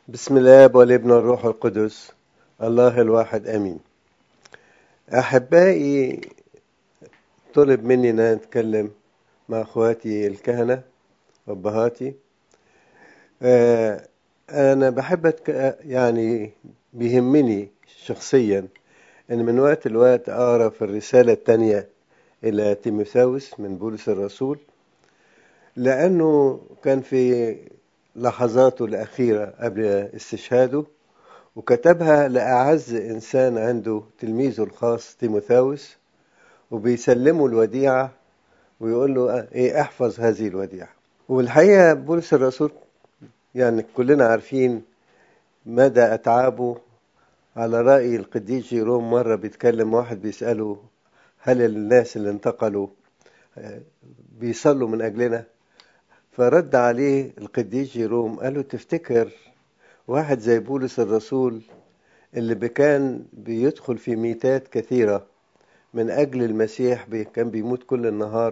بسم الله والابن والروح القدس الله الواحد امين احبائي طلب مني ان أنا اتكلم مع اخواتي الكهنه وابهاتي آه، انا بحب أتك... يعني بيهمني شخصيا ان من وقت لوقت اقرا في الرساله الثانيه الى تيموثاوس من بولس الرسول لانه كان في لحظاته الأخيرة قبل استشهاده وكتبها لأعز إنسان عنده تلميذه الخاص تيموثاوس وبيسلمه الوديعة ويقول له إيه احفظ هذه الوديعة والحقيقة بولس الرسول يعني كلنا عارفين مدى أتعابه على رأي القديس جيروم مرة بيتكلم واحد بيسأله هل الناس اللي انتقلوا بيصلوا من أجلنا فرد عليه القديس جيروم قال له تفتكر واحد زي بولس الرسول اللي كان بيدخل في ميتات كثيرة من أجل المسيح كان بيموت كل النهار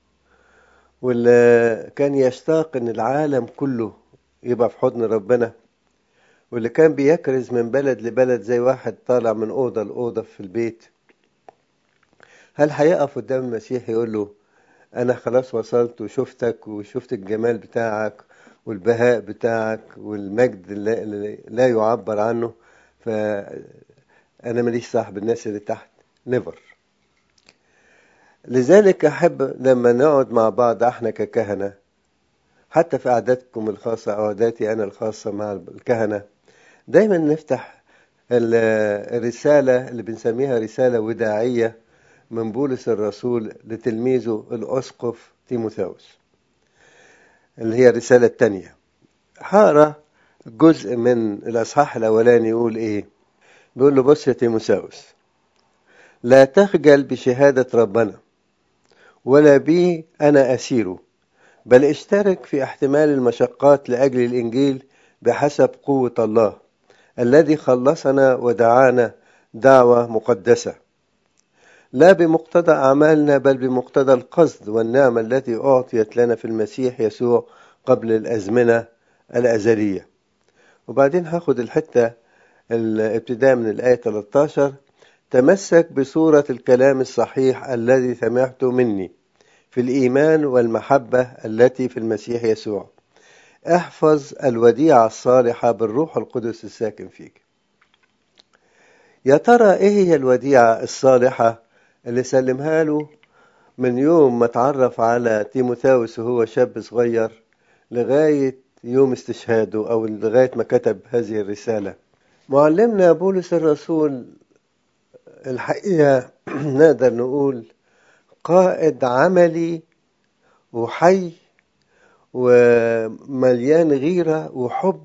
واللي كان يشتاق إن العالم كله يبقى في حضن ربنا واللي كان بيكرز من بلد لبلد زي واحد طالع من أوضة لأوضة في البيت هل هيقف قدام المسيح يقول له أنا خلاص وصلت وشفتك وشفت الجمال بتاعك والبهاء بتاعك والمجد اللي لا يعبر عنه فأنا ماليش صاحب الناس اللي تحت نيفر لذلك أحب لما نقعد مع بعض احنا ككهنة حتى في قعداتكم الخاصة أو قعداتي أنا الخاصة مع الكهنة دايما نفتح الرسالة اللي بنسميها رسالة وداعية من بولس الرسول لتلميذه الأسقف تيموثاوس اللي هي الرسالة الثانية هقرا جزء من الأصحاح الأولاني يقول إيه بيقول له بص يا تيموثاوس لا تخجل بشهادة ربنا ولا بي أنا أسيره بل اشترك في احتمال المشقات لأجل الإنجيل بحسب قوة الله الذي خلصنا ودعانا دعوة مقدسة لا بمقتضى أعمالنا بل بمقتضى القصد والنعمة التي أعطيت لنا في المسيح يسوع قبل الأزمنة الأزلية وبعدين هاخد الحتة الابتداء من الآية 13 تمسك بصورة الكلام الصحيح الذي سمعته مني في الإيمان والمحبة التي في المسيح يسوع احفظ الوديعة الصالحة بالروح القدس الساكن فيك يا ترى ايه هي الوديعة الصالحة اللي سلمها له من يوم ما اتعرف على تيموثاوس وهو شاب صغير لغاية يوم استشهاده أو لغاية ما كتب هذه الرسالة معلمنا بولس الرسول الحقيقة نقدر نقول قائد عملي وحي ومليان غيرة وحب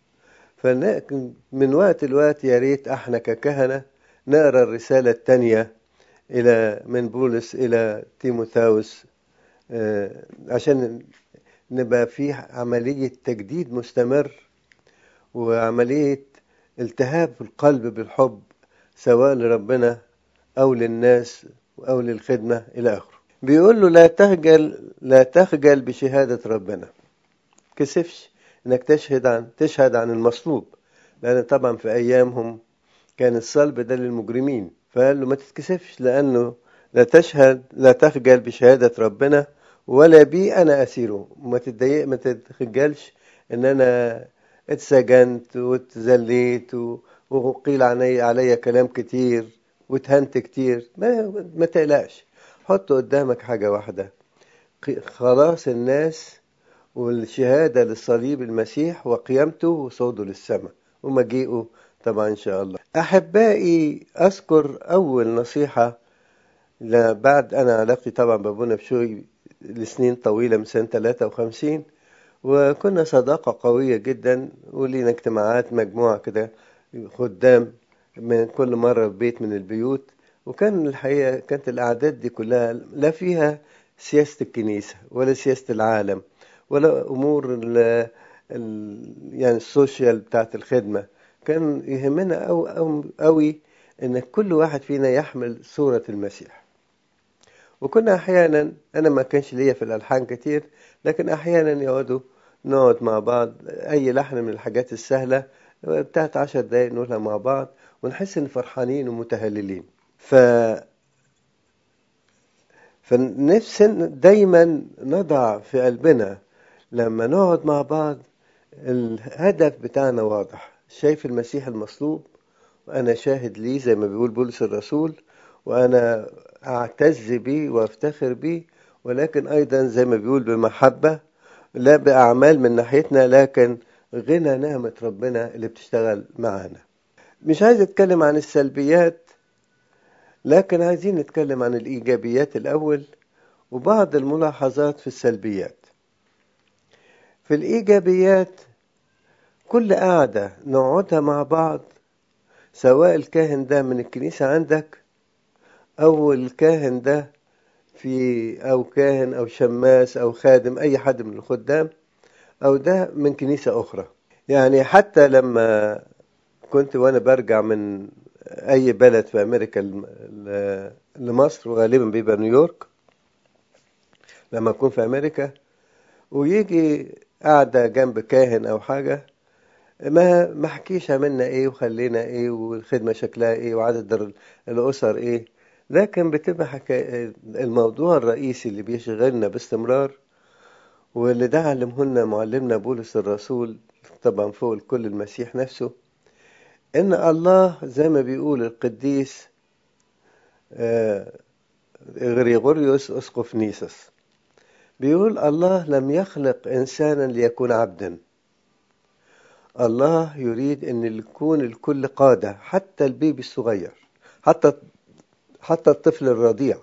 فمن وقت لوقت يا ريت احنا ككهنة نقرا الرسالة الثانية إلى من بولس إلى تيموثاوس عشان نبقى في عملية تجديد مستمر وعملية التهاب في القلب بالحب سواء لربنا أو للناس أو للخدمة إلى آخره بيقول له لا تخجل لا تخجل بشهادة ربنا كسفش انك تشهد عن تشهد عن المصلوب لان طبعا في ايامهم كان الصلب ده للمجرمين فقال له ما تتكسفش لأنه لا تشهد لا تخجل بشهادة ربنا ولا بي أنا أسيره ما تتضايق ما تتخجلش إن أنا اتسجنت واتذليت وقيل علي علي كلام كتير واتهنت كتير ما, ما تقلقش حط قدامك حاجة واحدة خلاص الناس والشهادة للصليب المسيح وقيامته وصعوده للسماء ومجيئه طبعا إن شاء الله أحبائي أذكر أول نصيحة بعد أنا علاقتي طبعا بابونا بشوي لسنين طويلة من سنة 53 وكنا صداقة قوية جدا ولينا اجتماعات مجموعة كده خدام من كل مرة في بيت من البيوت وكان الحقيقة كانت الأعداد دي كلها لا فيها سياسة الكنيسة ولا سياسة العالم ولا أمور ال ال يعني السوشيال بتاعت الخدمة كان يهمنا أو أو قوي إن كل واحد فينا يحمل صورة المسيح وكنا أحيانا أنا ما كانش ليا في الألحان كتير لكن أحيانا يقعدوا نقعد مع بعض أي لحن من الحاجات السهلة بتاعت عشر دقايق نقولها مع بعض ونحس إن فرحانين ومتهللين ف فنفسنا دايما نضع في قلبنا لما نقعد مع بعض الهدف بتاعنا واضح شايف المسيح المصلوب وأنا شاهد ليه زي ما بيقول بولس الرسول وأنا أعتز بيه وأفتخر بيه ولكن أيضا زي ما بيقول بمحبة لا بأعمال من ناحيتنا لكن غنى نعمة ربنا اللي بتشتغل معانا مش عايز أتكلم عن السلبيات لكن عايزين نتكلم عن الإيجابيات الأول وبعض الملاحظات في السلبيات في الإيجابيات كل قعدة نقعدها مع بعض سواء الكاهن ده من الكنيسة عندك أو الكاهن ده في أو كاهن أو شماس أو خادم أي حد من الخدام أو ده من كنيسة أخرى يعني حتى لما كنت وأنا برجع من أي بلد في أمريكا لمصر وغالبا بيبقى نيويورك لما أكون في أمريكا ويجي قاعدة جنب كاهن أو حاجة ما ما حكيش عملنا ايه وخلينا ايه والخدمه شكلها ايه وعدد الاسر ايه لكن بتبقى حكاية الموضوع الرئيسي اللي بيشغلنا باستمرار واللي ده علمه لنا معلمنا بولس الرسول طبعا فوق الكل المسيح نفسه ان الله زي ما بيقول القديس غريغوريوس اسقف نيسس بيقول الله لم يخلق انسانا ليكون عبدا الله يريد ان يكون الكل قادة حتى البيبي الصغير حتى حتى الطفل الرضيع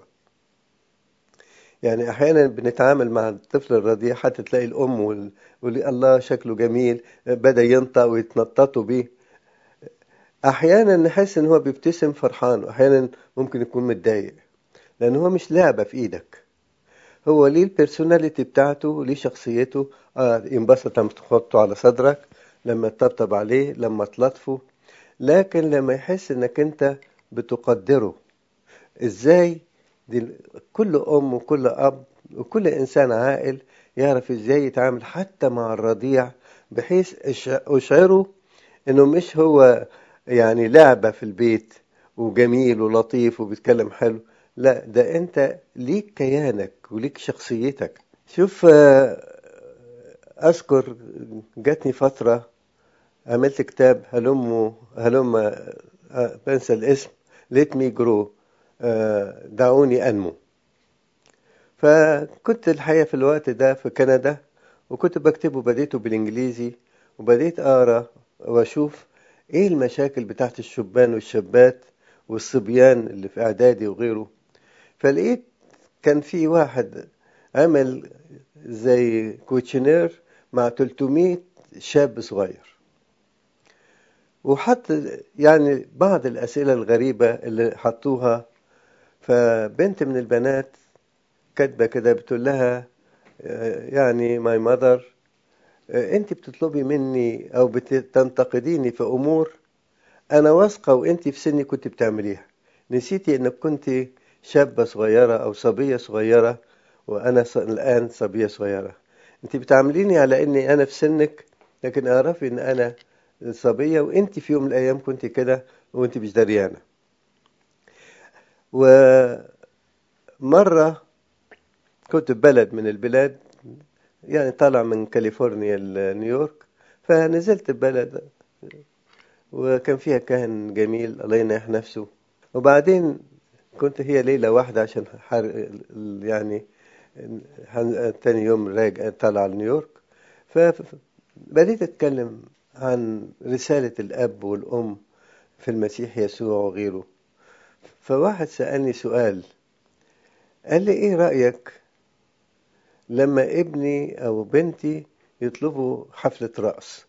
يعني احيانا بنتعامل مع الطفل الرضيع حتى تلاقي الام وال... الله شكله جميل بدا ينطق ويتنططوا بيه احيانا نحس ان هو بيبتسم فرحان واحيانا ممكن يكون متضايق لان هو مش لعبه في ايدك هو ليه البيرسوناليتي بتاعته ليه شخصيته اه ينبسط لما تحطه على صدرك لما تطبطب عليه لما تلطفه لكن لما يحس انك انت بتقدره ازاي دي كل ام وكل اب وكل انسان عاقل يعرف ازاي يتعامل حتى مع الرضيع بحيث اشعره انه مش هو يعني لعبة في البيت وجميل ولطيف وبيتكلم حلو لا ده انت ليك كيانك وليك شخصيتك شوف اذكر جاتني فترة عملت كتاب هلم هلم بنسى الاسم ليت مي جرو دعوني انمو فكنت الحقيقة في الوقت ده في كندا وكنت بكتبه بديته بالانجليزي وبديت اقرا واشوف ايه المشاكل بتاعت الشبان والشابات والصبيان اللي في اعدادي وغيره فلقيت كان في واحد عمل زي كوتشنير مع 300 شاب صغير وحط يعني بعض الأسئلة الغريبة اللي حطوها فبنت من البنات كاتبة كده بتقول لها يعني ماي ماذر انت بتطلبي مني او بتنتقديني في امور انا واثقه وانت في سني كنت بتعمليها نسيتي انك كنت شابه صغيره او صبيه صغيره وانا الان صبيه صغيره انت بتعامليني على اني انا في سنك لكن اعرفي ان انا صبيه وانت في يوم من الايام كنت كده وانت مش دريانه ومره كنت في بلد من البلاد يعني طالع من كاليفورنيا لنيويورك فنزلت بلد وكان فيها كاهن جميل الله ينيح نفسه وبعدين كنت هي ليلة واحدة عشان حر يعني تاني يوم راجع طالع لنيويورك فبديت أتكلم عن رسالة الأب والأم في المسيح يسوع وغيره فواحد سألني سؤال قال لي إيه رأيك لما ابني أو بنتي يطلبوا حفلة رقص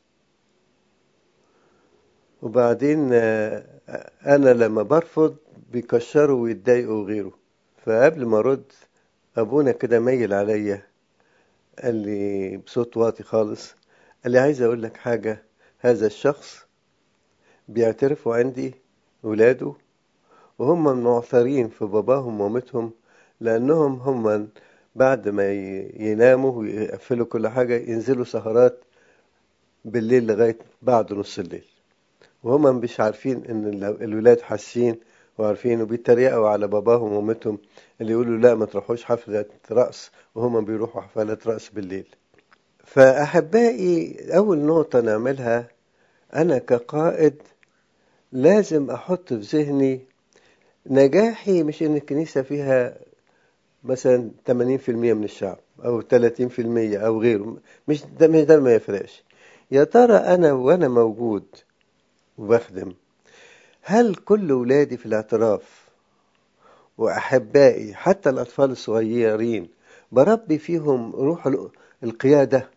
وبعدين أنا لما برفض بيكشروا ويتضايقوا وغيره فقبل ما أرد أبونا كده ميل عليا قال لي بصوت واطي خالص قال لي عايز أقول لك حاجة هذا الشخص بيعترفوا عندي ولاده وهم معثرين في باباهم ومامتهم لأنهم هم بعد ما يناموا ويقفلوا كل حاجة ينزلوا سهرات بالليل لغاية بعد نص الليل وهما مش عارفين ان الولاد حاسين وعارفين وبيتريقوا على باباهم ومامتهم اللي يقولوا لا ما تروحوش حفلة رقص وهما بيروحوا حفلات رقص بالليل فأحبائي أول نقطة نعملها أنا كقائد لازم أحط في ذهني نجاحي مش إن الكنيسة فيها مثلا 80% من الشعب أو 30% أو غيره مش ده مش ده ما يفرقش يا ترى أنا وأنا موجود وبخدم هل كل ولادي في الاعتراف وأحبائي حتى الأطفال الصغيرين بربي فيهم روح القيادة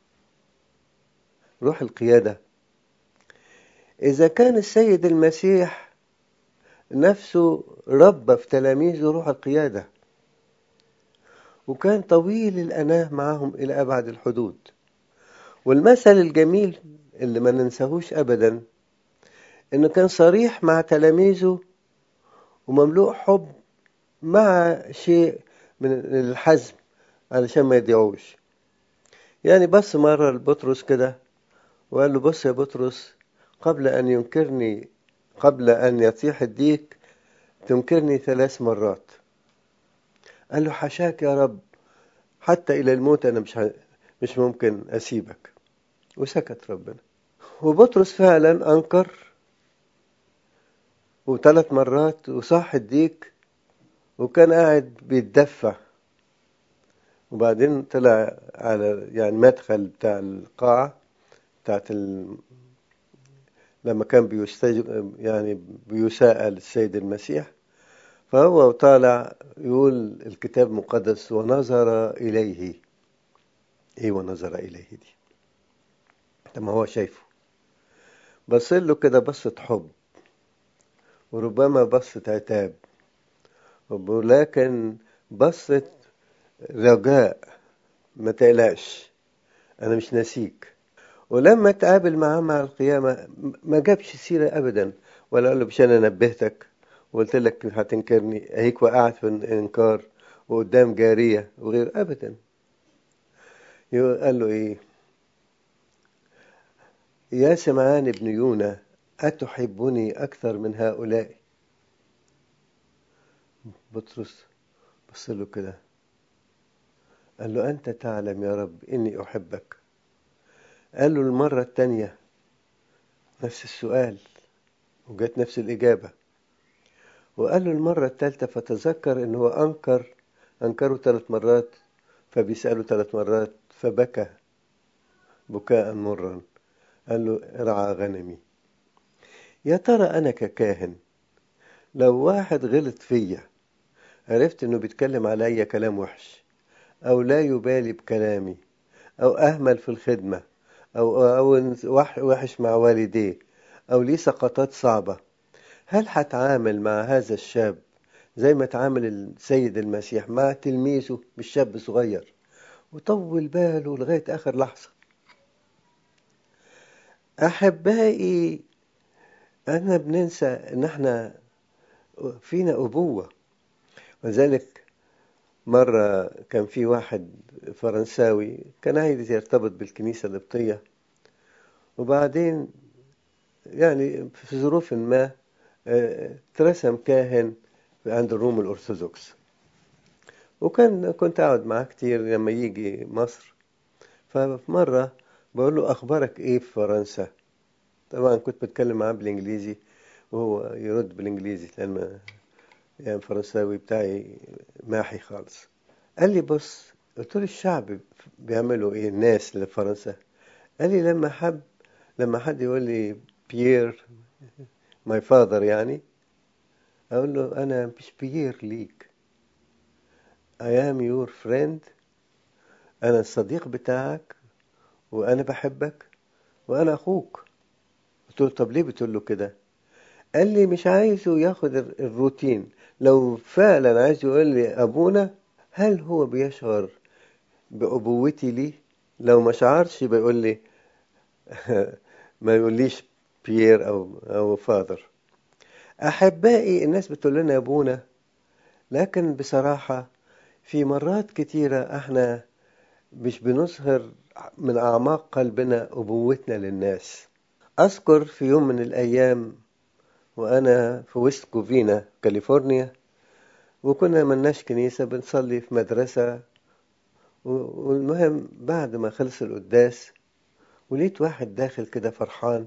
روح القيادة إذا كان السيد المسيح نفسه ربى في تلاميذه روح القيادة وكان طويل الأناه معهم إلى أبعد الحدود والمثل الجميل اللي ما ننساهوش أبدا إنه كان صريح مع تلاميذه ومملوء حب مع شيء من الحزم علشان ما يضيعوش يعني بص مرة لبطرس كده وقال له بص يا بطرس قبل أن ينكرني قبل أن يطيح الديك تنكرني ثلاث مرات قال له حشاك يا رب حتى إلى الموت أنا مش مش ممكن أسيبك وسكت ربنا وبطرس فعلا أنكر وثلاث مرات وصاح الديك وكان قاعد بيتدفع وبعدين طلع على يعني مدخل بتاع القاعة بتاعت ال... لما كان بيستجب يعني بيساءل السيد المسيح فهو طالع يقول الكتاب المقدس ونظر إليه إيه ونظر إليه دي لما هو شايفه بص له كده بصة حب وربما بصة عتاب ولكن بصة رجاء ما تقلقش أنا مش ناسيك ولما تقابل معاه مع القيامة ما جابش سيرة أبدا ولا قال له مش أنا نبهتك وقلت لك هتنكرني أهيك وقعت في الإنكار وقدام جارية وغير أبدا قال له إيه يا سمعان ابن يونا أتحبني أكثر من هؤلاء بطرس بص له كده قال له أنت تعلم يا رب إني أحبك قال له المرة التانية نفس السؤال وجت نفس الإجابة وقال له المرة الثالثة فتذكر إن هو أنكر أنكره ثلاث مرات فبيسأله ثلاث مرات فبكى بكاء مرا قال له ارعى غنمي يا ترى أنا ككاهن لو واحد غلط فيا عرفت إنه بيتكلم عليا كلام وحش أو لا يبالي بكلامي أو أهمل في الخدمة أو أو وحش مع والديه أو ليه سقطات صعبة هل هتعامل مع هذا الشاب زي ما تعامل السيد المسيح مع تلميذه مش شاب صغير وطول باله لغاية آخر لحظة أحبائي أنا بننسى إن إحنا فينا أبوة ولذلك مرة كان في واحد فرنساوي كان عايز يرتبط بالكنيسة القبطية وبعدين يعني في ظروف ما اترسم كاهن عند الروم الأرثوذكس وكان كنت أقعد معاه كتير لما يجي مصر ففي مرة بقول له أخبارك إيه في فرنسا طبعا كنت بتكلم معاه بالإنجليزي وهو يرد بالإنجليزي لأن يعني الفرنساوي بتاعي ماحي خالص قال لي بص قلت له الشعب بيعملوا ايه الناس اللي في فرنسا قال لي لما حب لما حد يقول لي بيير ماي فاذر يعني اقول له انا مش بيير ليك I am your friend انا الصديق بتاعك وانا بحبك وانا اخوك قلت له طب ليه بتقول له كده قال لي مش عايزه ياخد الروتين لو فعلا عايز يقول لي ابونا هل هو بيشعر بأبوتي لي لو ما شعرش بيقول لي ما يقوليش بيير أو أو فاذر أحبائي الناس بتقول لنا يا أبونا لكن بصراحة في مرات كتيرة احنا مش بنظهر من أعماق قلبنا أبوتنا للناس أذكر في يوم من الأيام وأنا في ويست كوفينا كاليفورنيا وكنا ملناش كنيسة بنصلي في مدرسة والمهم بعد ما خلص القداس ولقيت واحد داخل كده فرحان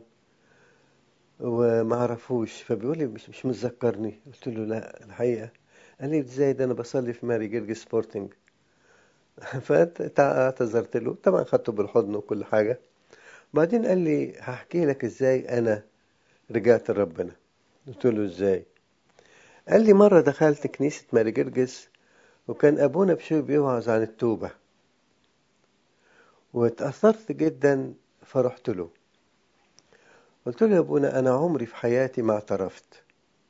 ومعرفوش فبيقول لي مش, مش متذكرني قلت له لا الحقيقة قال لي ازاي ده انا بصلي في ماري جيرج سبورتنج فاعتذرت له طبعا خدته بالحضن وكل حاجة بعدين قال لي هحكي لك ازاي انا رجعت لربنا قلت له ازاي قال لي مرة دخلت كنيسة ماري جرجس وكان أبونا بشوي بيوعظ عن التوبة واتأثرت جدا فرحت له قلت له يا أبونا أنا عمري في حياتي ما اعترفت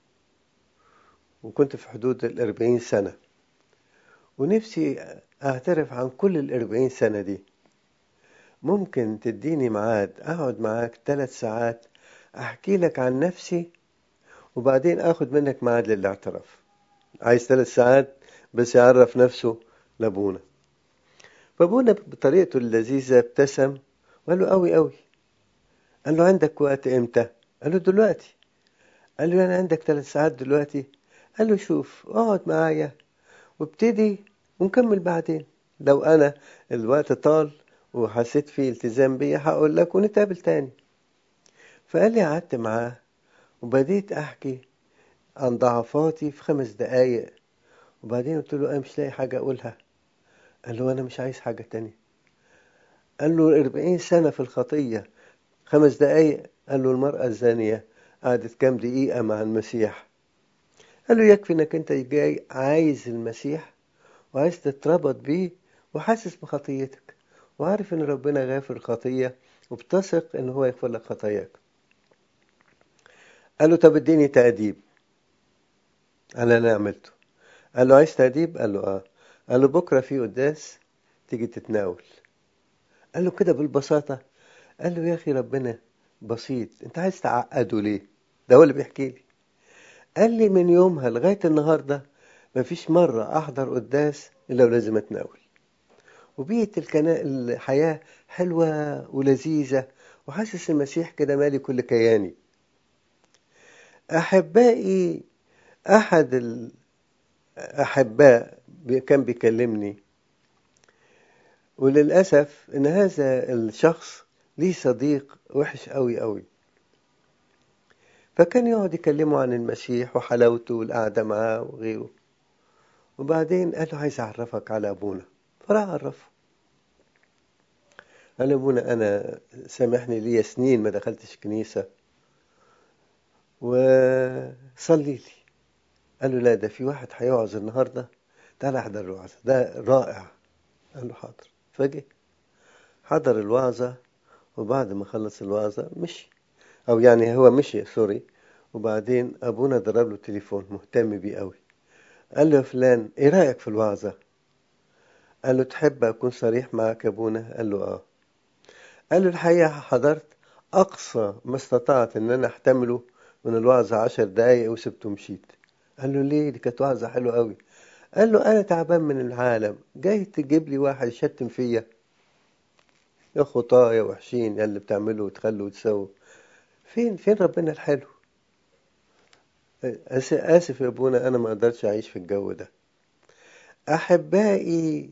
وكنت في حدود الأربعين سنة ونفسي أعترف عن كل الأربعين سنة دي ممكن تديني ميعاد أقعد معاك ثلاث ساعات أحكي لك عن نفسي وبعدين أخد منك ميعاد للاعتراف عايز ثلاث ساعات بس يعرف نفسه لأبونا فأبونا بطريقته اللذيذة ابتسم وقال له قوي قوي قال له عندك وقت امتى قال له دلوقتي قال له يعني عندك ثلاث ساعات دلوقتي قال له شوف اقعد معايا وابتدي ونكمل بعدين لو انا الوقت طال وحسيت فيه التزام بيا هقول لك ونتقابل تاني فقال لي قعدت معاه وبديت احكي عن ضعفاتي في خمس دقايق وبعدين قلت له انا مش لاقي حاجه اقولها قال له انا مش عايز حاجه تانية قال له 40 سنه في الخطيه خمس دقايق قال له المرأة الزانية قعدت كام دقيقة مع المسيح قال له يكفي انك انت جاي عايز المسيح وعايز تتربط بيه وحاسس بخطيتك وعارف ان ربنا غافر خطية وبتثق ان هو يغفر لك خطاياك قال له طب اديني تأديب على اللي عملته قال له عايز تأديب قال له اه قال له بكرة في قداس تيجي تتناول قال له كده بالبساطة قال له يا أخي ربنا بسيط أنت عايز تعقده ليه ده هو اللي بيحكي لي قال لي من يومها لغاية النهاردة مفيش مرة أحضر قداس إلا ولازم أتناول وبيت الكنا... الحياة حلوة ولذيذة وحاسس المسيح كده مالي كل كياني أحبائي أحد الأحباء كان بيكلمني وللأسف إن هذا الشخص ليه صديق وحش قوي قوي فكان يقعد يكلمه عن المسيح وحلاوته والقعدة معاه وغيره وبعدين قال له عايز أعرفك على أبونا فراح عرفه قال له أبونا أنا سامحني لي سنين ما دخلتش كنيسة وصلي لي قال له لا ده في واحد هيوعظ النهارده تعالى احضر الوعظة ده رائع قال له حاضر فجأة حضر الوعظة وبعد ما خلص الوعظة مشي أو يعني هو مشي سوري وبعدين أبونا ضرب له تليفون مهتم بيه قوي قال له يا فلان إيه رأيك في الوعظة؟ قال له تحب أكون صريح معك يا أبونا؟ قال له آه قال له الحقيقة حضرت أقصى ما استطعت إن أنا أحتمله من الوعظة عشر دقايق وسبته ومشيت قال له ليه دي كانت وعظة حلوة قوي قال له أنا تعبان من العالم جاي تجيب لي واحد يشتم فيا يا خطايا وحشين يا اللي بتعملوا وتخلوا وتسووا فين فين ربنا الحلو آسف يا أبونا أنا ما أقدرش أعيش في الجو ده أحبائي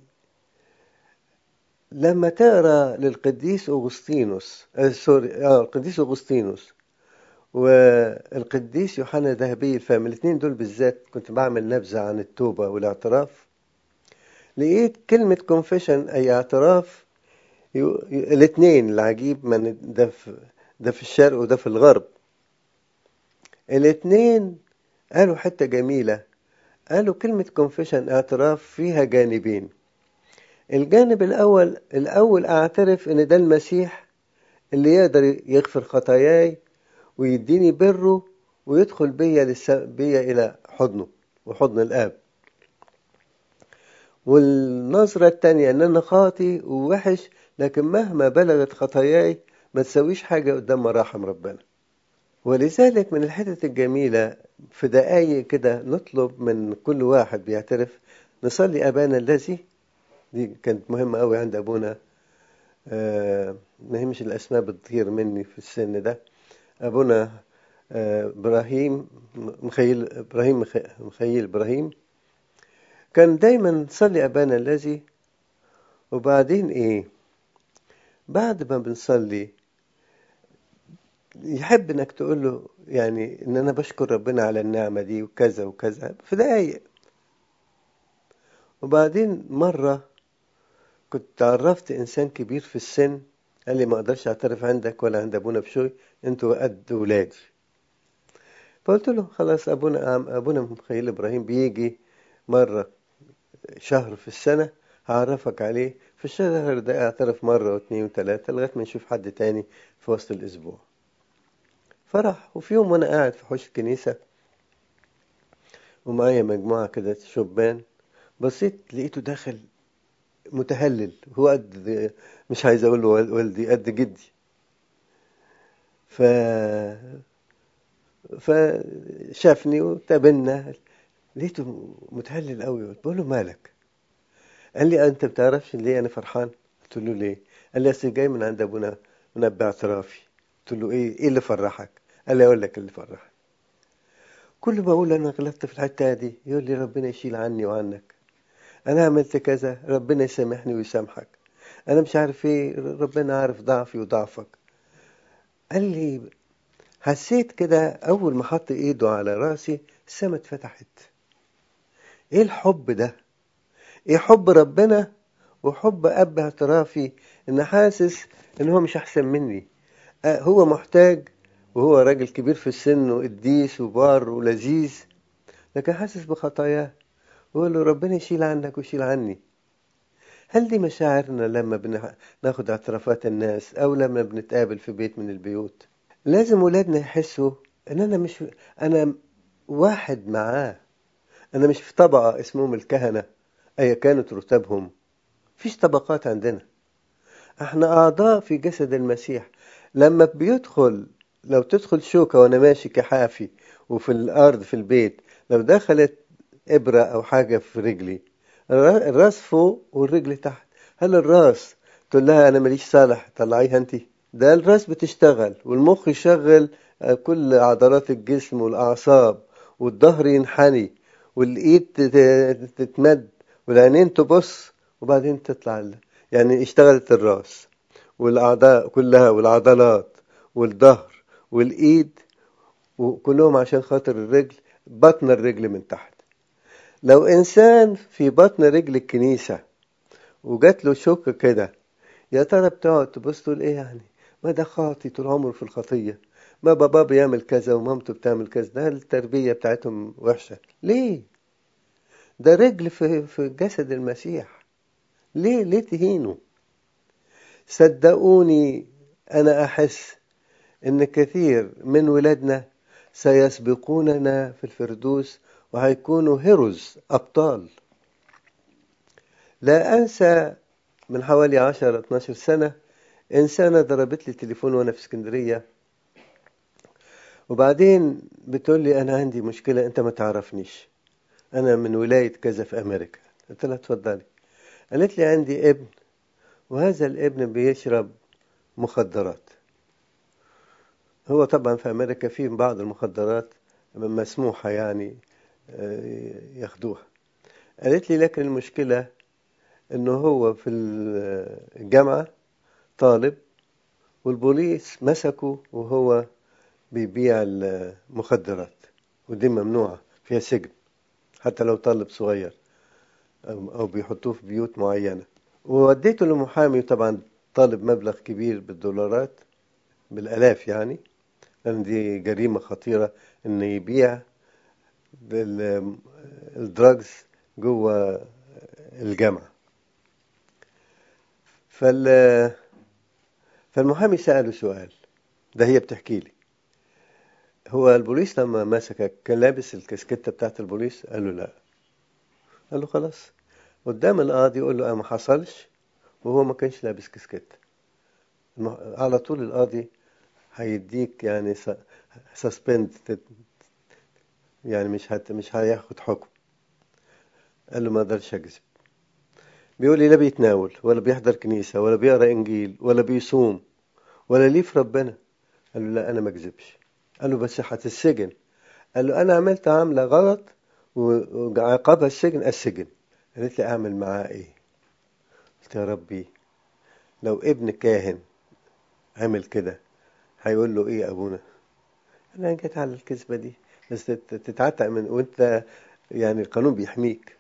لما تقرا للقديس أغسطينوس آه سوري آه القديس أغسطينوس والقديس يوحنا ذهبي الفم الاثنين دول بالذات كنت بعمل نبذة عن التوبة والاعتراف لقيت كلمة confession أي اعتراف الاثنين العجيب من ده في ده في الشرق وده في الغرب الاثنين قالوا حتة جميلة قالوا كلمة confession اعتراف فيها جانبين الجانب الأول الأول أعترف إن ده المسيح اللي يقدر يغفر خطاياي ويديني بره ويدخل بيا للس... بيا إلى حضنه وحضن الآب والنظرة التانية إن أنا خاطي ووحش لكن مهما بلغت خطاياي ما تسويش حاجة قدام مراحم ربنا ولذلك من الحتت الجميلة في دقايق كده نطلب من كل واحد بيعترف نصلي أبانا الذي دي كانت مهمة أوي عند أبونا آه ما هي الأسماء بتطير مني في السن ده أبونا آه إبراهيم مخيل إبراهيم مخيل إبراهيم كان دايما نصلي أبانا الذي وبعدين إيه بعد ما بنصلي يحب انك تقول له يعني ان انا بشكر ربنا على النعمة دي وكذا وكذا في دقايق وبعدين مرة كنت عرفت انسان كبير في السن قال لي ما اقدرش اعترف عندك ولا عند ابونا بشوي انتوا قد ولادي فقلت له خلاص ابونا ابونا مخيل ابراهيم بيجي مرة شهر في السنة هعرفك عليه في الشهر ده اعترف مرة واثنين وثلاثة لغاية ما نشوف حد تاني في وسط الأسبوع فرح وفي يوم وأنا قاعد في حوش الكنيسة ومعايا مجموعة كده شبان بصيت لقيته داخل متهلل هو قد مش عايز أقول له والدي قد جدي ف فشافني وتقابلنا لقيته متهلل قوي قلت له مالك قال لي انت بتعرفش ليه انا فرحان قلت له ليه قال لي اصل جاي من عند ابونا منبه اعترافي قلت له ايه ايه اللي فرحك قال لي اقول لك اللي فرحك كل ما اقول انا غلطت في الحته دي يقول لي ربنا يشيل عني وعنك انا عملت كذا ربنا يسامحني ويسامحك انا مش عارف ايه ربنا عارف ضعفي وضعفك قال لي حسيت كده اول ما حط ايده على راسي السما اتفتحت ايه الحب ده ايه حب ربنا وحب اب اعترافي ان حاسس ان هو مش احسن مني هو محتاج وهو راجل كبير في السن وقديس وبار ولذيذ لكن حاسس بخطاياه ويقول له ربنا يشيل عنك ويشيل عني هل دي مشاعرنا لما بناخد اعترافات الناس او لما بنتقابل في بيت من البيوت لازم ولادنا يحسوا ان انا مش انا واحد معاه انا مش في طبقه اسمهم الكهنه ايا كانت رتبهم فيش طبقات عندنا احنا اعضاء في جسد المسيح لما بيدخل لو تدخل شوكه وانا ماشي كحافي وفي الارض في البيت لو دخلت ابره او حاجه في رجلي الراس فوق والرجل تحت هل الراس تقول لها انا ماليش صالح طلعيها انت ده الراس بتشتغل والمخ يشغل كل عضلات الجسم والاعصاب والظهر ينحني والايد تتمد والعينين تبص وبعدين تطلع يعني اشتغلت الراس والاعضاء كلها والعضلات والظهر والايد وكلهم عشان خاطر الرجل بطن الرجل من تحت لو انسان في بطن رجل الكنيسة وجات له شوكة كده يا ترى بتقعد تبص تقول ايه يعني ما ده خاطي طول عمره في الخطية ما بابا بيعمل كذا ومامته بتعمل كذا ده التربية بتاعتهم وحشة ليه ده رجل في, في جسد المسيح ليه ليه تهينه صدقوني انا احس ان كثير من ولادنا سيسبقوننا في الفردوس وهيكونوا هيروز ابطال لا انسى من حوالي 10 12 سنه انسانه ضربت لي تليفون وانا في اسكندريه وبعدين بتقول لي انا عندي مشكله انت ما تعرفنيش انا من ولايه كذا في امريكا قلت لها اتفضلي قالت لي عندي ابن وهذا الابن بيشرب مخدرات هو طبعا في امريكا في بعض المخدرات مسموحه يعني ياخدوها قالت لي لكن المشكله انه هو في الجامعه طالب والبوليس مسكه وهو بيبيع المخدرات ودي ممنوعه فيها سجن حتى لو طالب صغير او بيحطوه في بيوت معينه ووديته لمحامي طبعا طالب مبلغ كبير بالدولارات بالالاف يعني لان دي جريمه خطيره ان يبيع الدراجز جوه الجامعه فال فالمحامي سأله سؤال ده هي بتحكي لي هو البوليس لما مسكك كان لابس الكسكتة بتاعت البوليس قال له لا قال له خلاص قدام القاضي يقول له ما حصلش وهو ما كانش لابس كسكتة على طول القاضي هيديك يعني سسبند يعني مش هت مش هياخد حكم قال له ما اقدرش اكذب بيقول لي لا بيتناول ولا بيحضر كنيسة ولا بيقرا انجيل ولا بيصوم ولا ليه في ربنا قال له لا انا ما اكذبش قال له بس هتتسجن قال له انا عملت عاملة غلط وعقابها السجن السجن قالت لي اعمل معاه ايه قلت يا ربي لو ابن كاهن عمل كده هيقول له ايه يا ابونا انا جيت على الكذبة دي بس تتعتق من وانت يعني القانون بيحميك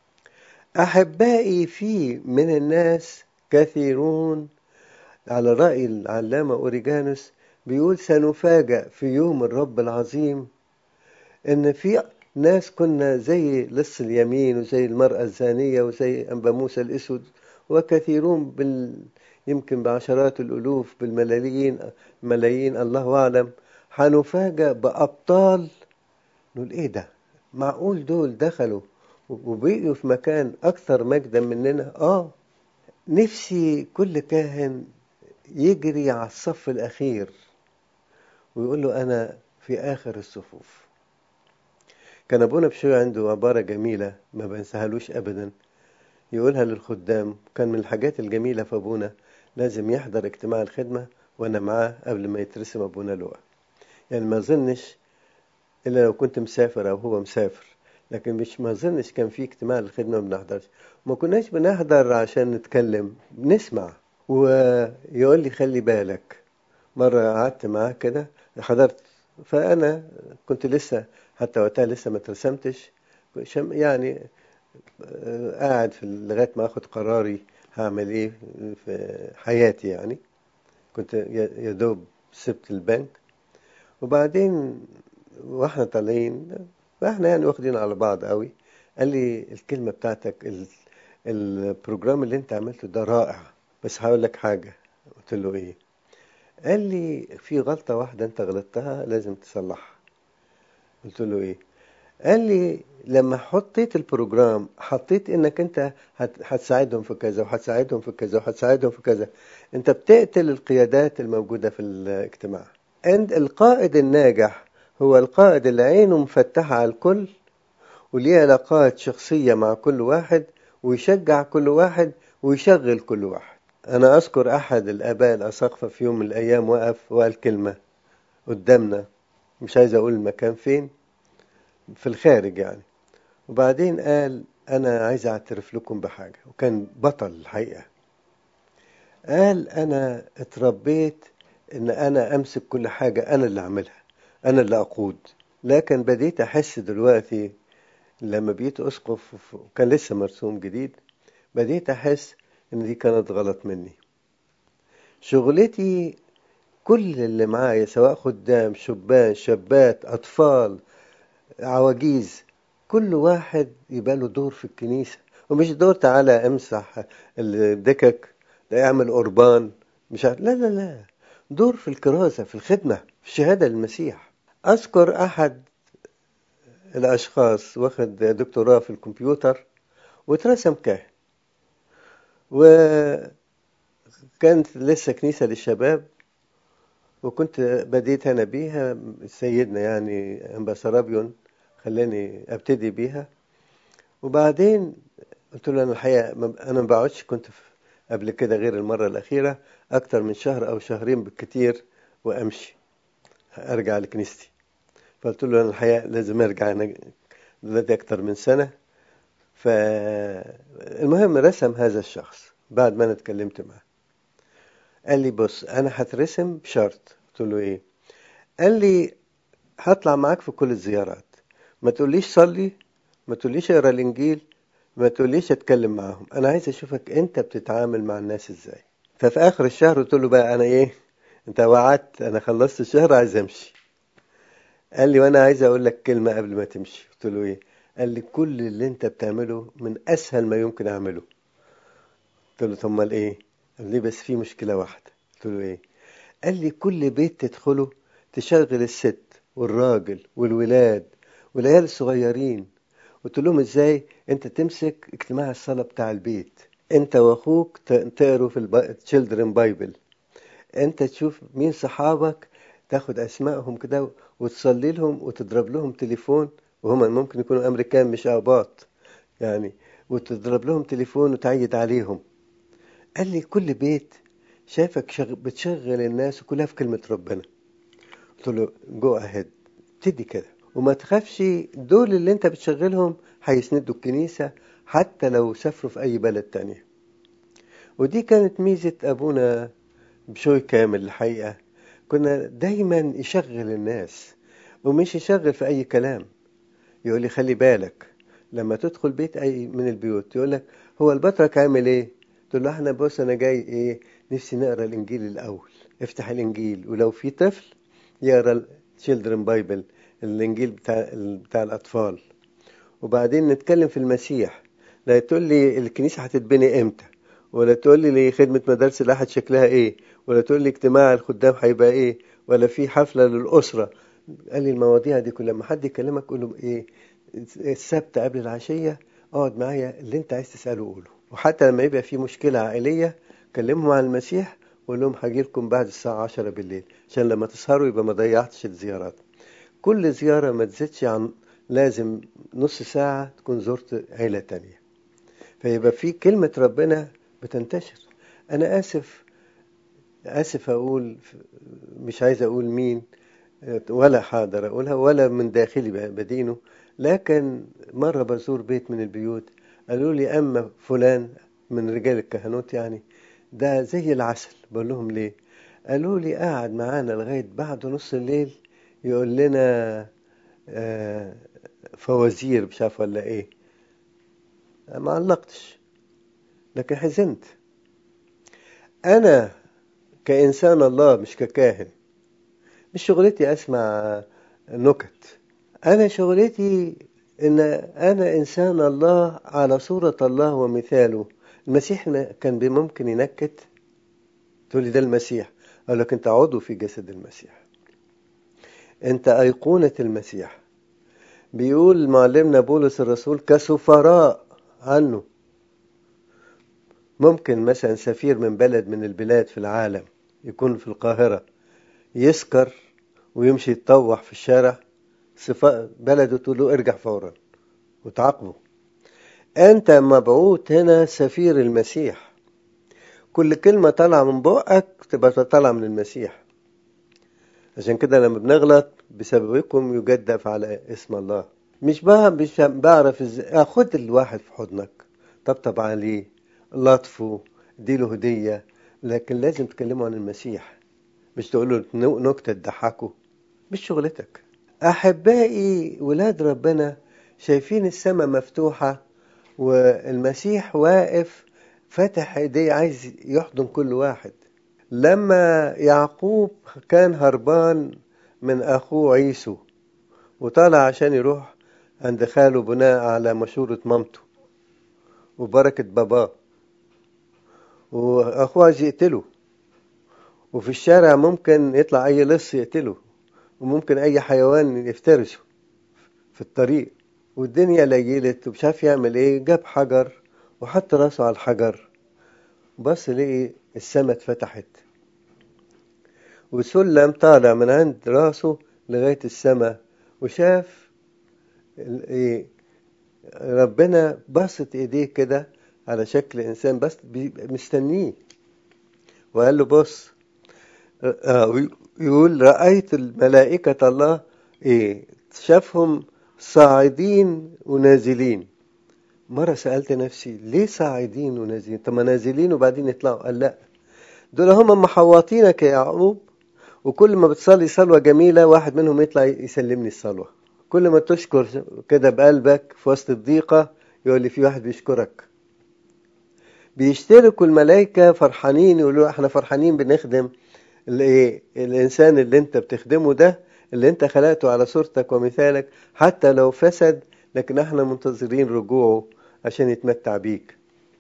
أحبائي في من الناس كثيرون على رأي العلامة أوريجانوس بيقول سنفاجأ في يوم الرب العظيم إن في ناس كنا زي لص اليمين وزي المرأة الزانية وزي أنبا موسى الأسود وكثيرون بال يمكن بعشرات الألوف بالملايين ملايين الله أعلم هنفاجأ بأبطال نقول إيه ده معقول دول دخلوا وبقيوا في مكان أكثر مجدا مننا آه نفسي كل كاهن يجري على الصف الأخير ويقول له أنا في آخر الصفوف كان أبونا بشوي عنده عبارة جميلة ما بنساهالوش أبدا يقولها للخدام كان من الحاجات الجميلة في أبونا لازم يحضر اجتماع الخدمة وأنا معاه قبل ما يترسم أبونا لوقا يعني ما أظنش إلا لو كنت مسافر أو هو مسافر لكن مش ما أظنش كان في اجتماع الخدمة ما بنحضرش ما كناش بنحضر عشان نتكلم بنسمع ويقول لي خلي بالك مرة قعدت معاه كده حضرت فأنا كنت لسه حتى وقتها لسه ما ترسمتش يعني قاعد في لغاية ما أخد قراري هعمل إيه في حياتي يعني كنت يا دوب سبت البنك وبعدين واحنا طالعين فاحنا يعني واخدين على بعض قوي قال لي الكلمة بتاعتك ال... البروجرام اللي انت عملته ده رائع بس هقول لك حاجة قلت له ايه قال لي في غلطة واحدة انت غلطتها لازم تصلحها قلت له ايه قال لي لما حطيت البروجرام حطيت انك انت هت... هتساعدهم في كذا وهتساعدهم في كذا وهتساعدهم في كذا انت بتقتل القيادات الموجودة في الاجتماع عند القائد الناجح هو القائد اللي عينه مفتحة على الكل وليه علاقات شخصية مع كل واحد ويشجع كل واحد ويشغل كل واحد أنا أذكر أحد الآباء الأساقفة في يوم من الأيام وقف وقال كلمة قدامنا مش عايز أقول المكان فين في الخارج يعني وبعدين قال أنا عايز أعترف لكم بحاجة وكان بطل الحقيقة قال أنا اتربيت إن أنا أمسك كل حاجة أنا اللي أعملها أنا اللي أقود لكن بديت أحس دلوقتي لما بقيت أسقف وكان لسه مرسوم جديد بديت أحس إن دي كانت غلط مني شغلتي كل اللي معايا سواء خدام شبان شابات أطفال عواجيز كل واحد يبقى له دور في الكنيسة ومش دور تعالى امسح الدكك ده اعمل قربان مش عارف لا لا لا دور في الكرازة في الخدمة في الشهادة للمسيح أذكر أحد الأشخاص واخد دكتوراه في الكمبيوتر واترسم كاهن وكانت لسه كنيسة للشباب وكنت بديت أنا بيها سيدنا يعني أنبا سرابيون خلاني أبتدي بيها وبعدين قلت له أنا الحقيقة أنا ما بقعدش كنت قبل كده غير المرة الأخيرة أكتر من شهر أو شهرين بالكتير وأمشي أرجع لكنيستي فقلت له أنا الحقيقة لازم أرجع أنا دلوقتي أكتر من سنة فالمهم رسم هذا الشخص بعد ما أنا اتكلمت معاه قال لي بص أنا هترسم بشرط قلت له إيه قال لي هطلع معاك في كل الزيارات ما تقوليش صلي ما تقوليش اقرا الإنجيل ما تقوليش اتكلم معاهم انا عايز اشوفك انت بتتعامل مع الناس ازاي ففي اخر الشهر قلت له بقى انا ايه انت وعدت انا خلصت الشهر عايز امشي قال لي وانا عايز اقول لك كلمه قبل ما تمشي قلت له ايه قال لي كل اللي انت بتعمله من اسهل ما يمكن اعمله قلت له طب امال ايه قال لي بس في مشكله واحده قلت له ايه قال لي كل بيت تدخله تشغل الست والراجل والولاد والعيال الصغيرين قلت لهم ازاي انت تمسك اجتماع الصلاة بتاع البيت انت واخوك تقروا في التشيلدرن بايبل انت تشوف مين صحابك تاخد اسمائهم كده وتصلي لهم وتضرب لهم تليفون وهم ممكن يكونوا امريكان مش اباط يعني وتضرب لهم تليفون وتعيد عليهم قال لي كل بيت شافك شغ... بتشغل الناس وكلها في كلمة ربنا قلت له جو اهيد ابتدي كده وما تخافش دول اللي انت بتشغلهم هيسندوا الكنيسة حتى لو سافروا في اي بلد تانية ودي كانت ميزة ابونا بشوي كامل الحقيقة كنا دايما يشغل الناس ومش يشغل في اي كلام يقول لي خلي بالك لما تدخل بيت اي من البيوت يقول لك هو البطرك عامل ايه تقول له احنا بص انا جاي ايه نفسي نقرا الانجيل الاول افتح الانجيل ولو في طفل يقرا التشيلدرن بايبل الانجيل بتاع بتاع الاطفال وبعدين نتكلم في المسيح لا تقول لي الكنيسه هتتبني امتى ولا تقول لي خدمه مدارس الاحد شكلها ايه ولا تقول لي اجتماع الخدام هيبقى ايه ولا في حفله للاسره قال لي المواضيع دي كلها لما حد يكلمك قول له ايه السبت قبل العشيه اقعد معايا اللي انت عايز تساله قوله وحتى لما يبقى في مشكله عائليه كلمهم عن المسيح وقول لهم هاجي لكم بعد الساعه 10 بالليل عشان لما تسهروا يبقى ما ضيعتش الزيارات كل زياره ما تزيدش عن لازم نص ساعه تكون زرت عيله تانية فيبقى في كلمه ربنا بتنتشر انا اسف اسف اقول مش عايز اقول مين ولا حاضر اقولها ولا من داخلي بدينه لكن مرة بزور بيت من البيوت قالوا لي اما فلان من رجال الكهنوت يعني ده زي العسل بقول لهم ليه قالوا لي قاعد معانا لغاية بعد نص الليل يقول لنا آه فوازير مش عارف ولا ايه ما علقتش لكن حزنت انا كإنسان الله مش ككاهن مش شغلتي اسمع نكت انا شغلتي ان انا انسان الله على صورة الله ومثاله المسيح كان بممكن ينكت تقول لي ده المسيح اقول لك انت عضو في جسد المسيح انت ايقونة المسيح بيقول معلمنا بولس الرسول كسفراء عنه ممكن مثلا سفير من بلد من البلاد في العالم يكون في القاهرة يسكر ويمشي يتطوح في الشارع صفاء بلده تقول له ارجع فورا وتعاقبه انت مبعوث هنا سفير المسيح كل كلمة طالعة من بقك تبقى طالعة من المسيح عشان كده لما بنغلط بسببكم يجدف على اسم الله مش بقى مش بعرف ازاي خد الواحد في حضنك طبطب عليه لطفه اديله هدية لكن لازم تكلموا عن المسيح مش تقول له نكتة تضحكه مش شغلتك أحبائي ولاد ربنا شايفين السماء مفتوحة والمسيح واقف فتح ايديه عايز يحضن كل واحد لما يعقوب كان هربان من أخوه عيسو وطالع عشان يروح عند خاله بناء على مشورة مامته وبركة باباه وأخوه عايز يقتله وفي الشارع ممكن يطلع أي لص يقتله وممكن أي حيوان يفترسه في الطريق والدنيا ليلت ومش عارف يعمل ايه جاب حجر وحط راسه على الحجر بص لقي السما اتفتحت وسلم طالع من عند راسه لغاية السما وشاف ايه ربنا بسط ايديه كده على شكل انسان بس مستنيه وقال له بص يقول رأيت الملائكة الله ايه شافهم صاعدين ونازلين مرة سألت نفسي ليه صاعدين ونازلين طب ما نازلين وبعدين يطلعوا قال لا دول هم محوطينك يا يعقوب وكل ما بتصلي صلوة جميلة واحد منهم يطلع يسلمني الصلوة كل ما تشكر كده بقلبك في وسط الضيقة يقول لي في واحد بيشكرك بيشتركوا الملائكة فرحانين يقولوا احنا فرحانين بنخدم الايه الانسان اللي انت بتخدمه ده اللي انت خلقته على صورتك ومثالك حتى لو فسد لكن احنا منتظرين رجوعه عشان يتمتع بيك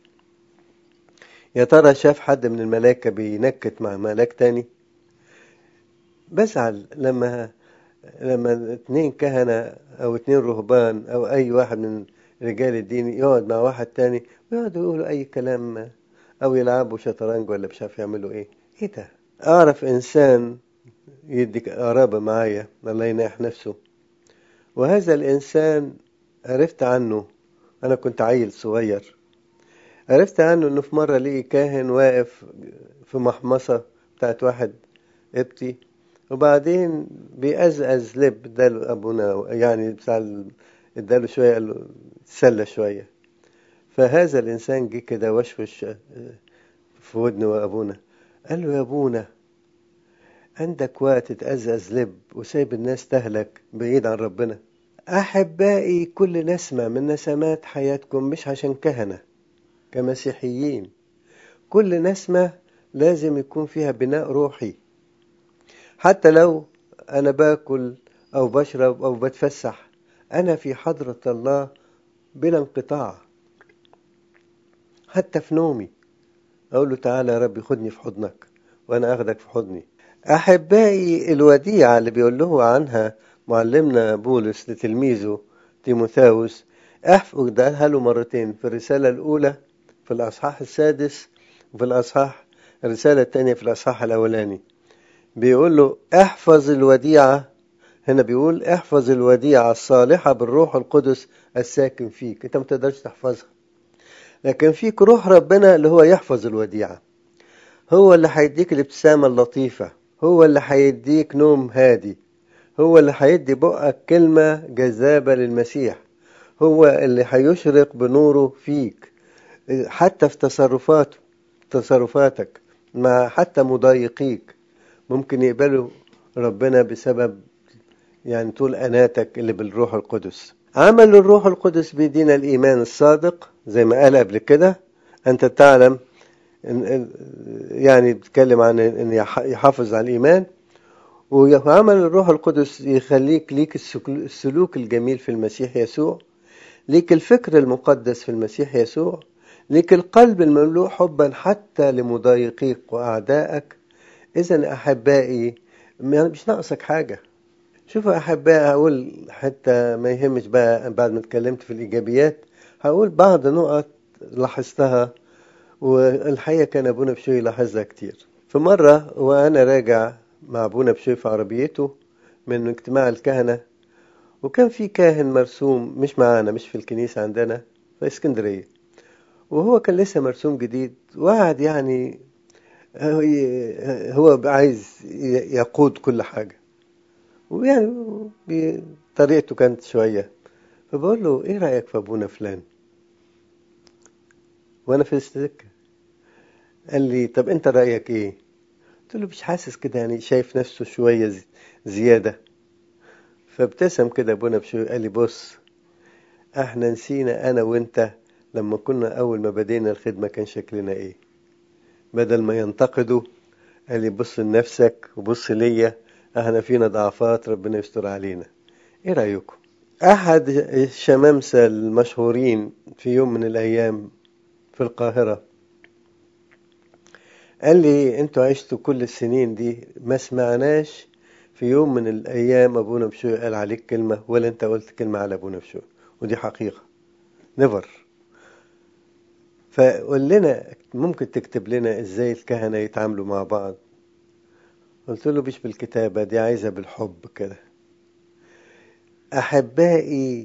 يا ترى شاف حد من الملائكة بينكت مع ملاك تاني بزعل لما لما اتنين كهنة او اتنين رهبان او اي واحد من رجال الدين يقعد مع واحد تاني ويقعدوا يقولوا اي كلام او يلعبوا شطرنج ولا مش عارف يعملوا ايه ايه ده اعرف انسان يدي قرابة معايا الله يناح نفسه وهذا الإنسان عرفت عنه أنا كنت عيل صغير عرفت عنه إنه في مرة لقي كاهن واقف في محمصة بتاعت واحد قبطي وبعدين بيقزقز لب اداله أبونا يعني بتاع اداله شوية قال له تسلى شوية فهذا الإنسان جه كده وشوش في ودن أبونا قال له يا أبونا عندك وقت تقزقز لب وسايب الناس تهلك بعيد عن ربنا أحبائي كل نسمة من نسمات حياتكم مش عشان كهنة كمسيحيين كل نسمة لازم يكون فيها بناء روحي حتى لو أنا باكل أو بشرب أو بتفسح أنا في حضرة الله بلا انقطاع حتى في نومي أقول له تعالى يا ربي خدني في حضنك وأنا أخدك في حضني أحبائي الوديعة اللي بيقول له عنها معلمنا بولس لتلميذه تيموثاوس احفظ ده له مرتين في الرسالة الأولى في الأصحاح السادس وفي الأصحاح الرسالة الثانية في الأصحاح الأولاني بيقول له احفظ الوديعة هنا بيقول احفظ الوديعة الصالحة بالروح القدس الساكن فيك انت ما تقدرش تحفظها لكن فيك روح ربنا اللي هو يحفظ الوديعة هو اللي هيديك الابتسامة اللطيفة هو اللي هيديك نوم هادي هو اللي هيدي بقك كلمة جذابة للمسيح هو اللي هيشرق بنوره فيك حتى في تصرفاته تصرفاتك مع حتى مضايقيك ممكن يقبلوا ربنا بسبب يعني طول أناتك اللي بالروح القدس عمل الروح القدس بيدينا الإيمان الصادق زي ما قال قبل كده أنت تعلم يعني بتتكلم عن أن يحافظ على الإيمان وعمل الروح القدس يخليك ليك السلوك الجميل في المسيح يسوع ليك الفكر المقدس في المسيح يسوع ليك القلب المملوء حبا حتى لمضايقيك وأعدائك إذا أحبائي مش ناقصك حاجة شوفوا أحبائي هقول حتى ما يهمش بقى بعد ما اتكلمت في الإيجابيات هقول بعض نقط لاحظتها والحقيقة كان أبونا بشوي لاحظها كتير في مرة وأنا راجع مع أبونا بشوي في عربيته من اجتماع الكهنة وكان في كاهن مرسوم مش معانا مش في الكنيسة عندنا في اسكندرية وهو كان لسه مرسوم جديد وقعد يعني هو عايز يقود كل حاجة ويعني طريقته كانت شوية فبقول له ايه رأيك في ابونا فلان وانا في السكة قال لي طب انت رأيك ايه قلت له مش حاسس كده يعني شايف نفسه شوية زيادة فابتسم كده ابونا بشوي قال لي بص احنا نسينا انا وانت لما كنا اول ما بدينا الخدمة كان شكلنا ايه بدل ما ينتقدوا قال لي بص لنفسك وبص ليا احنا فينا ضعفات ربنا يستر علينا ايه رايكم احد الشمامسه المشهورين في يوم من الايام في القاهره قال لي انتوا عشتوا كل السنين دي ما سمعناش في يوم من الايام ابونا بشوي قال عليك كلمه ولا انت قلت كلمه على ابونا بشوي ودي حقيقه نيفر فقول لنا ممكن تكتب لنا ازاي الكهنه يتعاملوا مع بعض قلت له مش بالكتابة دي عايزة بالحب كده أحبائي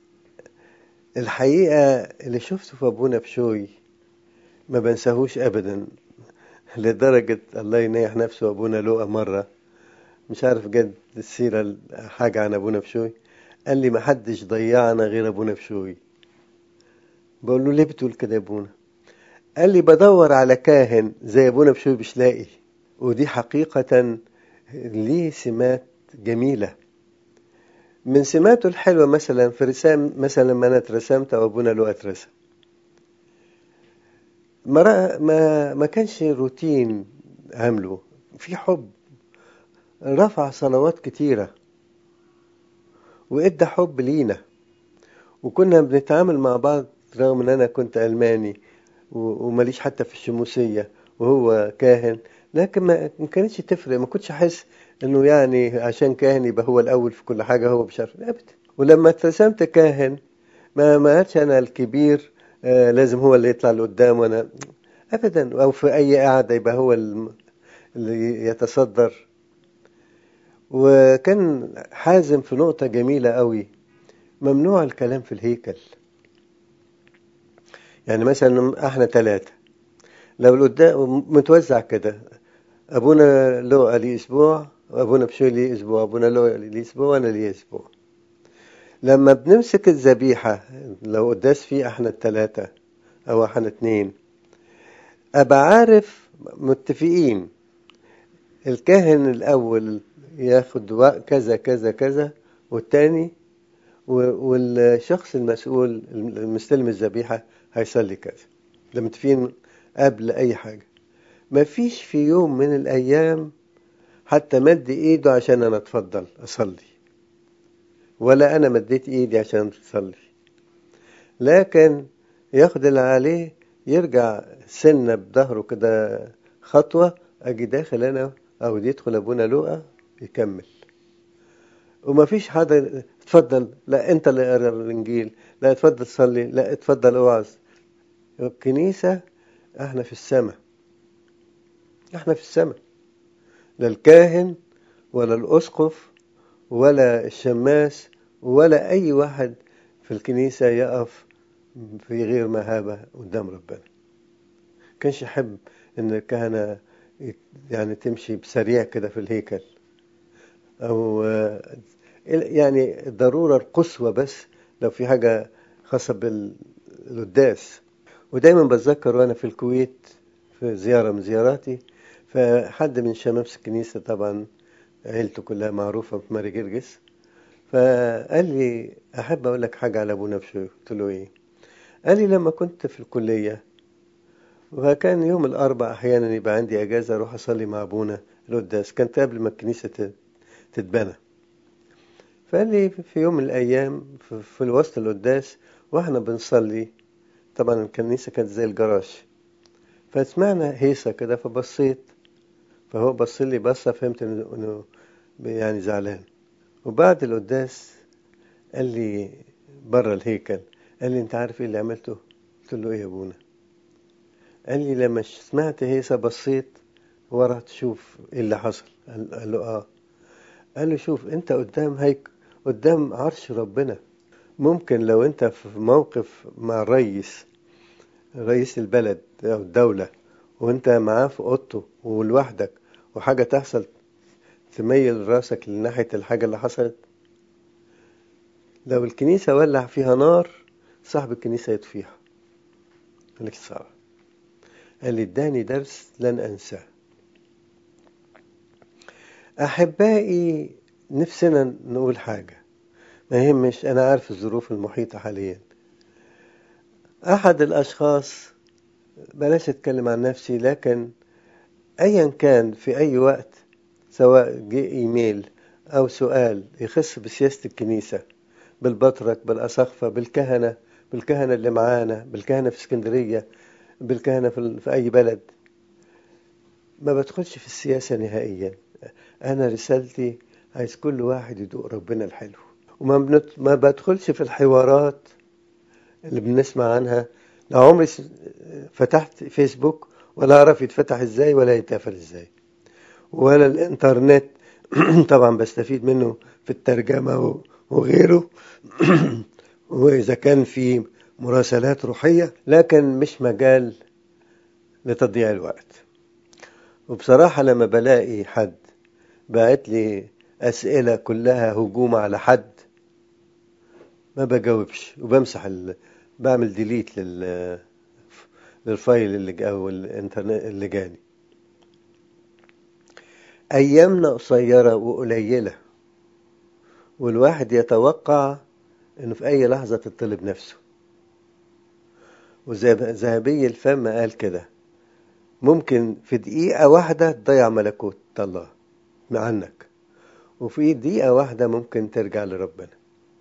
الحقيقة اللي شفته في أبونا بشوي ما بنساهوش أبدا لدرجة الله ينيح نفسه أبونا لقى مرة مش عارف جد السيرة حاجة عن أبونا بشوي قال لي ما حدش ضيعنا غير أبونا بشوي بقول له ليه بتقول كده يا أبونا قال لي بدور على كاهن زي أبونا بشوي مش لاقي ودي حقيقة ليه سمات جميلة من سماته الحلوة مثلا في رسام مثلا ما أنا اترسمت أو أبونا له اترسم ما, ما, ما كانش روتين عامله في حب رفع صلوات كتيرة وإدى حب لينا وكنا بنتعامل مع بعض رغم ان انا كنت الماني وماليش حتى في الشموسيه وهو كاهن لكن ما كانتش تفرق ما كنتش احس انه يعني عشان كاهن يبقى هو الاول في كل حاجه هو مش عارف ابدا ولما اترسمت كاهن ما ما قالش انا الكبير آه لازم هو اللي يطلع لقدام وانا ابدا او في اي قعده يبقى هو اللي يتصدر وكان حازم في نقطه جميله قوي ممنوع الكلام في الهيكل يعني مثلا احنا ثلاثة لو القدام متوزع كده ابونا له لي اسبوع وابونا بشوي لي اسبوع ابونا له لي اسبوع وانا لي اسبوع لما بنمسك الذبيحة لو قداس فيه احنا الثلاثة او احنا اتنين ابقى عارف متفقين الكاهن الاول ياخد وقت كذا كذا كذا والتاني والشخص المسؤول المستلم الذبيحة هيصلي كذا ده متفقين قبل أي حاجة ما فيش في يوم من الأيام حتى مد إيده عشان أنا أتفضل أصلي ولا أنا مديت إيدي عشان أصلي لكن ياخد اللي عليه يرجع سنة بظهره كده خطوة أجي داخل أنا أو يدخل أبونا لوقا يكمل وما فيش حدا اتفضل لا انت اللي اقرا الانجيل لا اتفضل صلي لا اتفضل اوعظ الكنيسة احنا في السماء احنا في السماء لا الكاهن ولا الاسقف ولا الشماس ولا اي واحد في الكنيسة يقف في غير مهابة قدام ربنا كانش يحب ان الكهنة يعني تمشي بسريع كده في الهيكل او يعني الضرورة القصوى بس لو في حاجة خاصة بالقداس ودايما بتذكر وانا في الكويت في زيارة من زياراتي فحد من شمامس الكنيسة طبعا عيلته كلها معروفة في ماري جرجس فقال لي أحب أقول لك حاجة على أبونا بشوي قلت له إيه قال لي لما كنت في الكلية وكان يوم الأربع أحيانا يبقى عندي أجازة أروح أصلي مع أبونا القداس كانت قبل ما الكنيسة تتبنى فقال لي في يوم من الأيام في الوسط القداس وإحنا بنصلي طبعا الكنيسة كانت زي الجراج فسمعنا هيصة كده فبصيت فهو بص لي بصة فهمت إنه يعني زعلان وبعد القداس قال لي بره الهيكل قال لي أنت عارف إيه اللي عملته؟ قلت له إيه يا أبونا؟ قال لي لما سمعت هيصة بصيت ورا تشوف إيه اللي حصل قال له آه قال له شوف أنت قدام هيك قدام عرش ربنا ممكن لو أنت في موقف مع الرئيس رئيس البلد أو الدولة وأنت معاه في أوضته ولوحدك وحاجة تحصل تميل راسك لناحية الحاجة اللي حصلت لو الكنيسة ولع فيها نار صاحب الكنيسة يطفيها مالك صعب قال لي اداني درس لن أنساه أحبائي نفسنا نقول حاجة ما يهمش أنا عارف الظروف المحيطة حاليا أحد الأشخاص بلاش أتكلم عن نفسي لكن أيا كان في أي وقت سواء جه إيميل أو سؤال يخص بسياسة الكنيسة بالبطرك بالأساقفة بالكهنة بالكهنة اللي معانا بالكهنة في اسكندرية بالكهنة في, في أي بلد ما بدخلش في السياسة نهائيا أنا رسالتي عايز كل واحد يدوق ربنا الحلو وما بنت... ما بدخلش في الحوارات اللي بنسمع عنها لا عمري فتحت فيسبوك ولا أعرف يتفتح إزاي ولا يتقفل إزاي ولا الإنترنت طبعا بستفيد منه في الترجمة وغيره وإذا كان في مراسلات روحية لكن مش مجال لتضييع الوقت وبصراحة لما بلاقي حد بعت لي أسئلة كلها هجوم على حد ما بجاوبش وبمسح ال... بعمل ديليت لل... للفايل اللي جا أو الإنترنت اللي جاني أيامنا قصيرة وقليلة والواحد يتوقع إنه في أي لحظة تطلب نفسه وذهبي الفم قال كده ممكن في دقيقة واحدة تضيع ملكوت الله عنك وفي دقيقة واحدة ممكن ترجع لربنا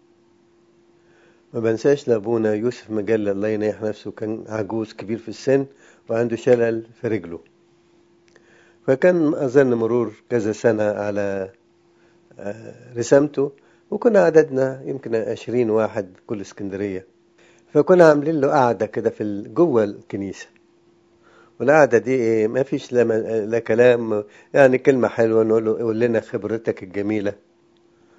ما بنساش لأبونا يوسف مجلة الله ينيح نفسه كان عجوز كبير في السن وعنده شلل في رجله فكان أظن مرور كذا سنة على رسامته وكنا عددنا يمكن عشرين واحد كل اسكندرية فكنا عاملين له قعدة كده في جوه الكنيسة والقعدة دي إيه ما فيش لا, لا كلام يعني كلمة حلوة نقول له قول لنا خبرتك الجميلة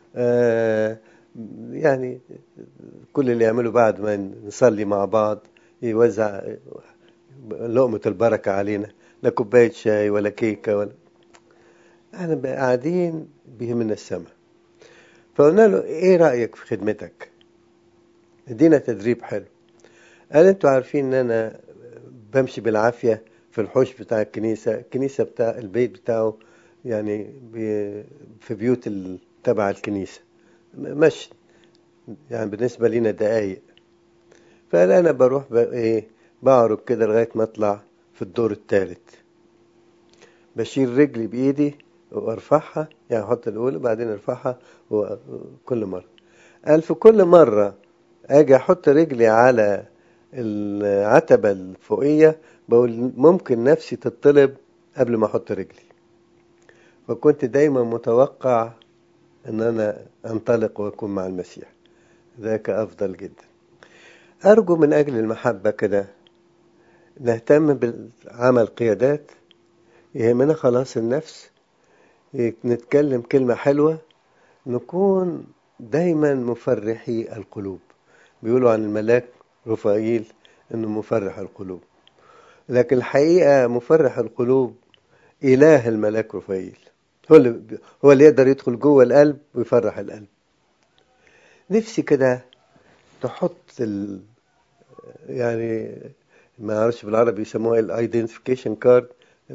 آه يعني كل اللي يعمله بعد ما نصلي مع بعض يوزع لقمة البركة علينا لا كوباية شاي ولا كيكة ولا احنا بقى قاعدين بيهمنا السماء فقلنا له ايه رأيك في خدمتك ادينا تدريب حلو قال انتوا عارفين ان انا بمشي بالعافية في الحوش بتاع الكنيسة الكنيسة بتاع البيت بتاعه يعني بي- في بيوت ال- تبع الكنيسة مشي يعني بالنسبة لنا دقايق فقال انا بروح بقى ايه بعرج كده لغاية ما اطلع في الدور الثالث بشيل رجلي بايدي وارفعها يعني احط الاولى وبعدين ارفعها كل مرة قال في كل مرة اجي احط رجلي على العتبة الفوقية بقول ممكن نفسي تطلب قبل ما احط رجلي وكنت دايما متوقع ان انا انطلق واكون مع المسيح ذاك افضل جدا ارجو من اجل المحبة كده نهتم بالعمل قيادات يهمنا خلاص النفس نتكلم كلمة حلوة نكون دايما مفرحي القلوب بيقولوا عن الملاك رفائيل انه مفرح القلوب لكن الحقيقة مفرح القلوب إله الملاك رفائيل هو اللي هو اللي يقدر يدخل جوه القلب ويفرح القلب نفسي كده تحط ال... يعني ما اعرفش بالعربي يسموها الايدنتيفيكيشن كارد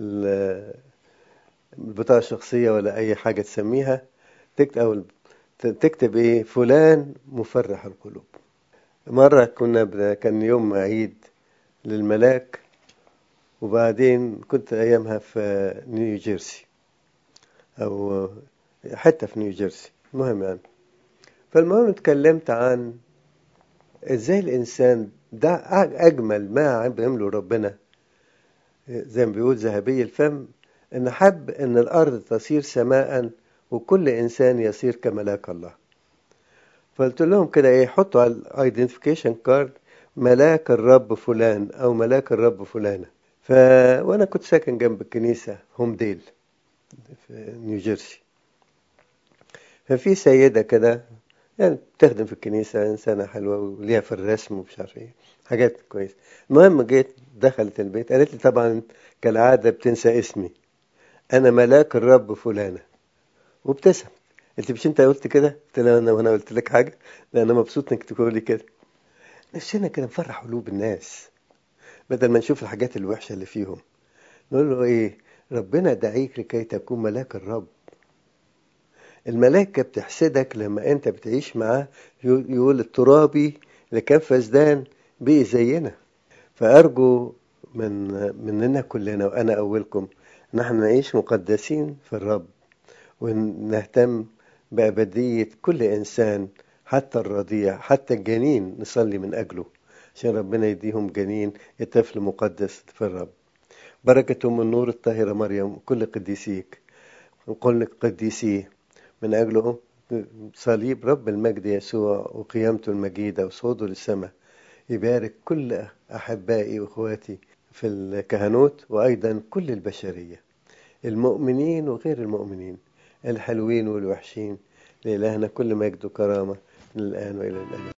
البطاقة الشخصية ولا أي حاجة تسميها تكتب أو تكتب إيه فلان مفرح القلوب مرة كنا ب... كان يوم عيد للملاك وبعدين كنت أيامها في نيو جيرسي أو حتة في نيو جيرسي المهم يعني فالمهم اتكلمت عن ازاي الانسان ده اجمل ما بيعمله ربنا زي ما بيقول ذهبي الفم ان حب ان الارض تصير سماء وكل انسان يصير كملاك الله فقلت لهم كده ايه حطوا على الايدنتيفيكيشن كارد ملاك الرب فلان او ملاك الرب فلانه ف وانا كنت ساكن جنب الكنيسه هوم ديل في نيوجيرسي ففي سيده كده يعني بتخدم في الكنيسة إنسانة حلوة وليها في الرسم ومش عارف إيه حاجات كويسة المهم جيت دخلت البيت قالت لي طبعا كالعادة بتنسى اسمي أنا ملاك الرب فلانة وابتسم قلت مش أنت قلت كده؟ قلت لها أنا وأنا قلت لك حاجة؟ لا أنا مبسوط إنك تقولي كده نفسنا كده نفرح قلوب الناس بدل ما نشوف الحاجات الوحشة اللي فيهم نقول له إيه ربنا دعيك لكي تكون ملاك الرب الملائكة بتحسدك لما انت بتعيش معاه يقول الترابي اللي كان فسدان بقي زينا فأرجو من مننا كلنا وأنا أولكم إن احنا نعيش مقدسين في الرب ونهتم بأبدية كل إنسان حتى الرضيع حتى الجنين نصلي من أجله عشان ربنا يديهم جنين طفل مقدس في الرب بركة من النور الطاهرة مريم كل قديسيك وكل قديسيه من أجله صليب رب المجد يسوع وقيامته المجيدة وصعوده للسماء يبارك كل أحبائي وأخواتي في الكهنوت وأيضا كل البشرية المؤمنين وغير المؤمنين الحلوين والوحشين لإلهنا كل مجد وكرامة من الآن وإلى الأبد